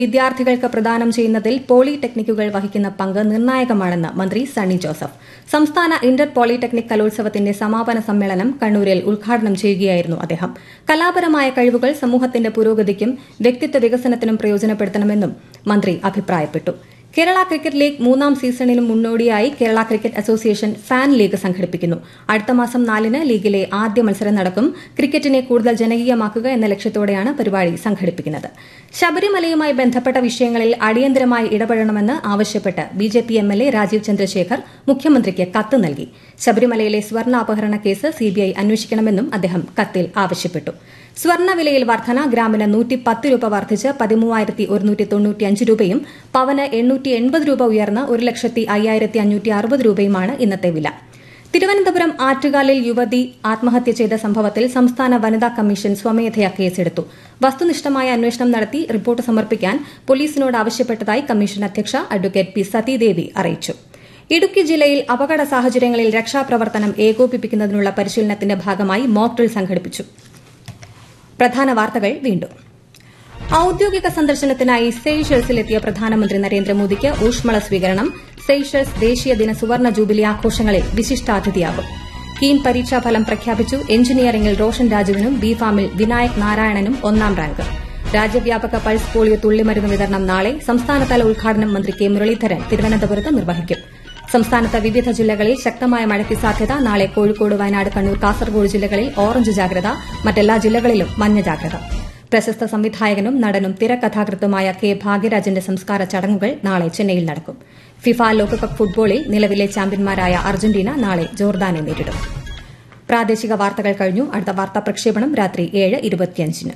വിദ്യാർത്ഥികൾക്ക് പ്രദാനം ചെയ്യുന്നതിൽ പോളിടെക്നിക്കുകൾ വഹിക്കുന്ന പങ്ക് നിർണായകമാണെന്ന് മന്ത്രി സണ്ണി ജോസഫ് സംസ്ഥാന ഇന്റർ പോളിടെക്നിക് കലോത്സവത്തിന്റെ സമാപന സമ്മേളനം കണ്ണൂരിൽ ഉദ്ഘാടനം ചെയ്യുകയായിരുന്നു അദ്ദേഹം കലാപരമായ കഴിവുകൾ സമൂഹത്തിന്റെ പുരോഗതിക്കും വ്യക്തിത്വ വികസനത്തിനും പ്രയോജനപ്പെടുത്തണമെന്നും മന്ത്രി അഭിപ്രായപ്പെട്ടു കേരള ക്രിക്കറ്റ് ലീഗ് മൂന്നാം സീസണിന് മുന്നോടിയായി Kerala cricket association fan league സംഘടിപ്പിക്കുന്നു അടുത്ത മാസം നാലിന് ലീഗിലെ ആദ്യ മത്സരം നടക്കും ക്രിക്കറ്റിനെ കൂടുതൽ ജനകീയമാക്കുക എന്ന ലക്ഷ്യത്തോടെയാണ് പരിപാടി സംഘടിപ്പിക്കുന്നത് ശബരിമലയുമായി ബന്ധപ്പെട്ട വിഷയങ്ങളിൽ അടിയന്തരമായി ഇടപെടണമെന്ന് ആവശ്യപ്പെട്ട് B J P M L A Rajeev Chandrasekhar മുഖ്യമന്ത്രിക്ക് കത്ത് നൽകി ശബരിമലയിലെ സ്വർണ്ണ അപഹരണ കേസ് സിബിഐ അന്വേഷിക്കണമെന്നും അദ്ദേഹം കത്തിൽ ആവശ്യപ്പെട്ടു സ്വർണ്ണവിലയിൽ വർധന ഗ്രാമിന് നൂറ്റി പത്ത് രൂപ വർദ്ധിച്ച് പതിമൂവായിരത്തി ഒരുന്നൂറ്റി തൊണ്ണൂറ്റിയഞ്ച് രൂപയും പവന് എണ്ണൂറ്റി എൺപത് രൂപ ഉയർന്ന് ഒരു ലക്ഷത്തി അയ്യായിരത്തി അഞ്ഞൂറ്റി അറുപത് രൂപയുമാണ് ഇന്നത്തെ വില തിരുവനന്തപുരം ആറ്റുകാലിൽ യുവതി ആത്മഹത്യ ചെയ്ത സംഭവത്തിൽ സംസ്ഥാന വനിതാ കമ്മീഷൻ സ്വമേധയാ കേസെടുത്തു വസ്തുനിഷ്ഠമായ അന്വേഷണം നടത്തി റിപ്പോർട്ട് സമർപ്പിക്കാൻ പോലീസിനോട് ആവശ്യപ്പെട്ടതായി കമ്മീഷൻ അധ്യക്ഷ അഡ്വക്കേറ്റ് പി സതീദേവി അറിയിച്ചു ഇടുക്കി ജില്ലയിൽ അപകട സാഹചര്യങ്ങളിൽ രക്ഷാപ്രവർത്തനം ഏകോപിപ്പിക്കുന്നതിനുള്ള പരിശീലനത്തിന്റെ ഭാഗമായി മോക്ക് ഡ്രിൽ സംഘടിപ്പിച്ചു പ്രധാന വാർത്തകൾ വീണ്ടും ഔദ്യോഗിക സന്ദർശനത്തിനായി സെയ്ഷൽസിലെത്തിയ പ്രധാനമന്ത്രി നരേന്ദ്രമോദിക്ക് ഊഷ്മള സ്വീകരണം സെയ്ഷൽസ് ദേശീയ ദിന സുവർണ ജൂബിലി ആഘോഷങ്ങളിൽ വിശിഷ്ടാതിഥിയാകും കീം പരീക്ഷാഫലം പ്രഖ്യാപിച്ചു എഞ്ചിനീയറിംഗിൽ റോഷൻ രാജുവിനും ബി ഫാമിൽ വിനായക് നാരായണനും ഒന്നാം റാങ്ക് രാജ്യവ്യാപക പൾസ് പോളിയോ തുള്ളിമരുന്ന് വിതരണം നാളെ സംസ്ഥാനതല ഉദ്ഘാടനം മന്ത്രി കെ മുരളീധരൻ തിരുവനന്തപുരത്ത് നിർവഹിക്കും സംസ്ഥാനത്ത് വിവിധ ജില്ലകളിൽ ശക്തമായ മഴയ്ക്ക് സാധ്യത നാളെ കോഴിക്കോട് വയനാട് കണ്ണൂർ കാസർഗോഡ് ജില്ലകളിൽ ഓറഞ്ച് ജാഗ്രത മറ്റെല്ലാ ജില്ലകളിലും മഞ്ഞ ജാഗ്രത പ്രശസ്ത സംവിധായകനും നടനും തിരക്കഥാകൃത്തുമായ കെ ഭാഗ്യരാജന്റെ സംസ്കാര ചടങ്ങുകൾ നാളെ ചെന്നൈയിൽ നടക്കും ഫിഫ ലോകകപ്പ് ഫുട്ബോളിൽ നിലവിലെ ചാമ്പ്യന്മാരായ അർജന്റീന നാളെ ജോർദാനെ നേരിടും പ്രാദേശിക വാർത്തകൾ കഴിഞ്ഞു അടുത്ത വാർത്താ പ്രക്ഷേപണം രാത്രി ഏഴ് ഇരുപത്തിയഞ്ചിന്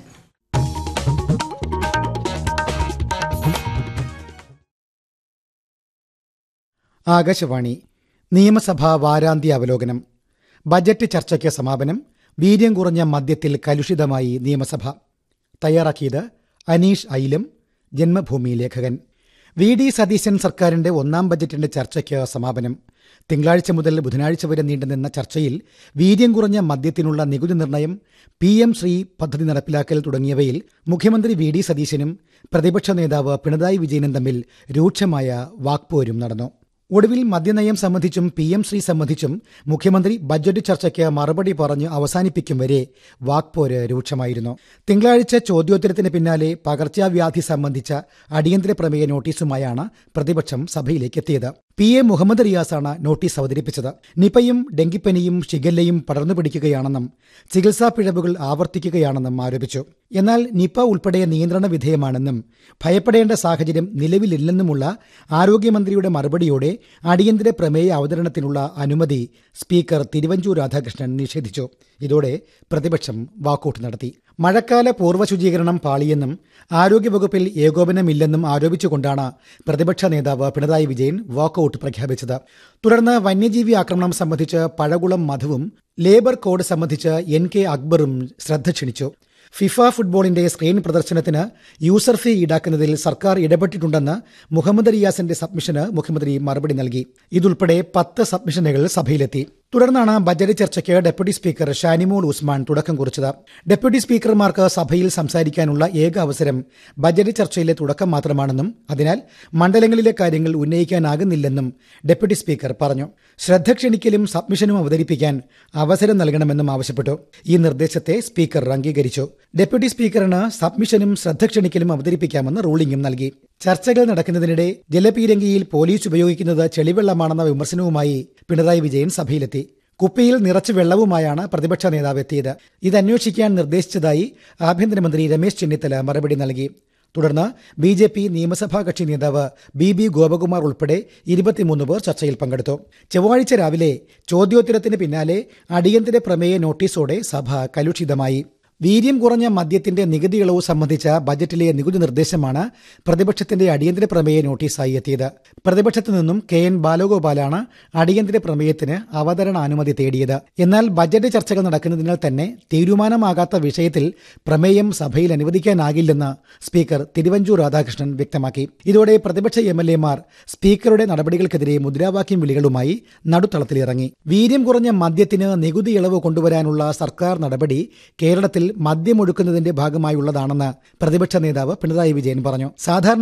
ആകാശവാണി നിയമസഭാ വാരാന്ത്യ അവലോകനം ബജറ്റ് ചർച്ചയ്ക്ക് സമാപനം വീര്യം കുറഞ്ഞ മദ്യത്തിൽ കലുഷിതമായി നിയമസഭ തയ്യാറാക്കിയത് അനീഷ് ഐലം ജന്മഭൂമി ലേഖകൻ വി ഡി സതീശൻ സർക്കാരിന്റെ ഒന്നാം ബജറ്റിന്റെ ചർച്ചയ്ക്ക് സമാപനം തിങ്കളാഴ്ച മുതൽ ബുധനാഴ്ച വരെ നീണ്ടുനിന്ന ചർച്ചയിൽ വീര്യം കുറഞ്ഞ മദ്യത്തിനുള്ള നികുതി നിർണയം പി എം ശ്രീ പദ്ധതി നടപ്പിലാക്കൽ തുടങ്ങിയവയിൽ മുഖ്യമന്ത്രി വി ഡി സതീശനും പ്രതിപക്ഷ നേതാവ് പിണറായി വിജയനും തമ്മിൽ രൂക്ഷമായ വാക്പോരും നടന്നു ഒടുവിൽ മദ്യനയം സംബന്ധിച്ചും പി എം ശ്രീ സംബന്ധിച്ചും മുഖ്യമന്ത്രി ബജറ്റ് ചർച്ചയ്ക്ക് മറുപടി പറഞ്ഞ് അവസാനിപ്പിക്കും വരെ വാക്പോര് രൂക്ഷമായിരുന്നു തിങ്കളാഴ്ച ചോദ്യോത്തരത്തിന് പിന്നാലെ പകർച്ചവ്യാധി സംബന്ധിച്ച അടിയന്തര പ്രമേയ നോട്ടീസുമായാണ് പ്രതിപക്ഷം സഭയിലേക്ക് എത്തിയത് പി എ മുഹമ്മദ് റിയാസാണ് നോട്ടീസ് അവതരിപ്പിച്ചത് നിപയും ഡെങ്കിപ്പനിയും ഷിഗല്ലയും പടർന്നു പിടിക്കുകയാണെന്നും ചികിത്സാ പിഴവുകൾ ആവർത്തിക്കുകയാണെന്നും ആരോപിച്ചു എന്നാൽ നിപ ഉൾപ്പെടെ നിയന്ത്രണ വിധേയമാണെന്നും ഭയപ്പെടേണ്ട സാഹചര്യം നിലവിലില്ലെന്നുമുള്ള ആരോഗ്യമന്ത്രിയുടെ മറുപടിയോടെ അടിയന്തര പ്രമേയ അവതരണത്തിനുള്ള അനുമതി സ്പീക്കർ തിരുവഞ്ചൂർ രാധാകൃഷ്ണൻ നിഷേധിച്ചു ഇതോടെ പ്രതിപക്ഷം വാക്കൌട്ട് നടത്തി മഴക്കാല പൂർവ്വ ശുചീകരണം പാളിയെന്നും ആരോഗ്യവകുപ്പിൽ ഏകോപനമില്ലെന്നും ആരോപിച്ചുകൊണ്ടാണ് പ്രതിപക്ഷ നേതാവ് പിണറായി വിജയൻ വാക്കൌട്ട് പ്രഖ്യാപിച്ചത് തുടർന്ന് വന്യജീവി ആക്രമണം സംബന്ധിച്ച് പഴകുളം മധുവും ലേബർ കോഡ് സംബന്ധിച്ച് എൻ കെ അക്ബറും ശ്രദ്ധ ക്ഷണിച്ചു ഫിഫ ഫുട്ബോളിന്റെ സ്ക്രീൻ പ്രദർശനത്തിന് യൂസർ ഫീ ഈടാക്കുന്നതിൽ സർക്കാർ ഇടപെട്ടിട്ടുണ്ടെന്ന് മുഹമ്മദ് റിയാസിന്റെ സബ്മിഷന് മുഖ്യമന്ത്രി മറുപടി നൽകി ഇതുൾപ്പെടെ പത്ത് സബ്മിഷനുകൾ സഭയിലെത്തി തുടർന്നാണ് ബജറ്റ് ചർച്ചയ്ക്ക് ഡെപ്യൂട്ടി സ്പീക്കർ ഷാനിമോൾ ഉസ്മാൻ തുടക്കം കുറിച്ചത് ഡെപ്യൂട്ടി സ്പീക്കർമാർക്ക് സഭയിൽ സംസാരിക്കാനുള്ള ഏക അവസരം ബജറ്റ് ചർച്ചയിലെ തുടക്കം മാത്രമാണെന്നും അതിനാൽ മണ്ഡലങ്ങളിലെ കാര്യങ്ങൾ ഉന്നയിക്കാനാകുന്നില്ലെന്നും ഡെപ്യൂട്ടി സ്പീക്കർ പറഞ്ഞു ശ്രദ്ധ ക്ഷണിക്കലും സബ്മിഷനും അവതരിപ്പിക്കാൻ അവസരം നൽകണമെന്നും ആവശ്യപ്പെട്ടു ഈ നിർദ്ദേശത്തെ സ്പീക്കർ അംഗീകരിച്ചു ഡെപ്യൂട്ടി സ്പീക്കറിന് സബ്മിഷനും ശ്രദ്ധ ക്ഷണിക്കലും അവതരിപ്പിക്കാമെന്ന് റൂളിംഗും നൽകി ചർച്ചകൾ നടക്കുന്നതിനിടെ ജലപീരങ്കിയിൽ പോലീസ് ഉപയോഗിക്കുന്നത് ചെളിവെള്ളമാണെന്ന വിമർശനവുമായി പിണറായി വിജയൻ സഭയിലെത്തി കുപ്പിയിൽ നിറച്ച് വെള്ളവുമായാണ് പ്രതിപക്ഷ നേതാവ് എത്തിയത് ഇത് അന്വേഷിക്കാൻ നിർദ്ദേശിച്ചതായി ആഭ്യന്തരമന്ത്രി രമേശ് ചെന്നിത്തല മറുപടി നൽകി തുടർന്ന് ബി ജെ പി നിയമസഭാ കക്ഷി നേതാവ് ബി ബി ഗോപകുമാർ ഉൾപ്പെടെ ഇരുപത്തിമൂന്ന് പേർ ചർച്ചയിൽ പങ്കെടുത്തു ചൊവ്വാഴ്ച രാവിലെ ചോദ്യോത്തരത്തിന് പിന്നാലെ അടിയന്തര പ്രമേയ നോട്ടീസോടെ സഭ കലുഷിതമായി വീര്യം കുറഞ്ഞ മദ്യത്തിന്റെ നികുതി ഇളവ് സംബന്ധിച്ച ബജറ്റിലെ നികുതി നിർദ്ദേശമാണ് പ്രതിപക്ഷത്തിന്റെ അടിയന്തര പ്രമേയ നോട്ടീസായി എത്തിയത് പ്രതിപക്ഷത്തു നിന്നും കെ എൻ ബാലഗോപാലാണ് അടിയന്തര പ്രമേയത്തിന് അവതരണ അനുമതി തേടിയത് എന്നാൽ ബജറ്റ് ചർച്ചകൾ നടക്കുന്നതിനാൽ തന്നെ തീരുമാനമാകാത്ത വിഷയത്തിൽ പ്രമേയം സഭയിൽ അനുവദിക്കാനാകില്ലെന്ന് സ്പീക്കർ തിരുവഞ്ചൂർ രാധാകൃഷ്ണൻ വ്യക്തമാക്കി ഇതോടെ പ്രതിപക്ഷ എം എൽ എമാർ സ്പീക്കറുടെ നടപടികൾക്കെതിരെ മുദ്രാവാക്യം വിളികളുമായി നടുത്തളത്തിലിറങ്ങി വീര്യം കുറഞ്ഞ മദ്യത്തിന് നികുതി ഇളവ് കൊണ്ടുവരാനുള്ള സർക്കാർ നടപടി കേരളത്തിൽ മദ്യമൊഴുക്കുന്നതിന്റെ ഭാഗമായുള്ളതാണെന്ന് പ്രതിപക്ഷ നേതാവ് പിണറായി വിജയൻ പറഞ്ഞു സാധാരണ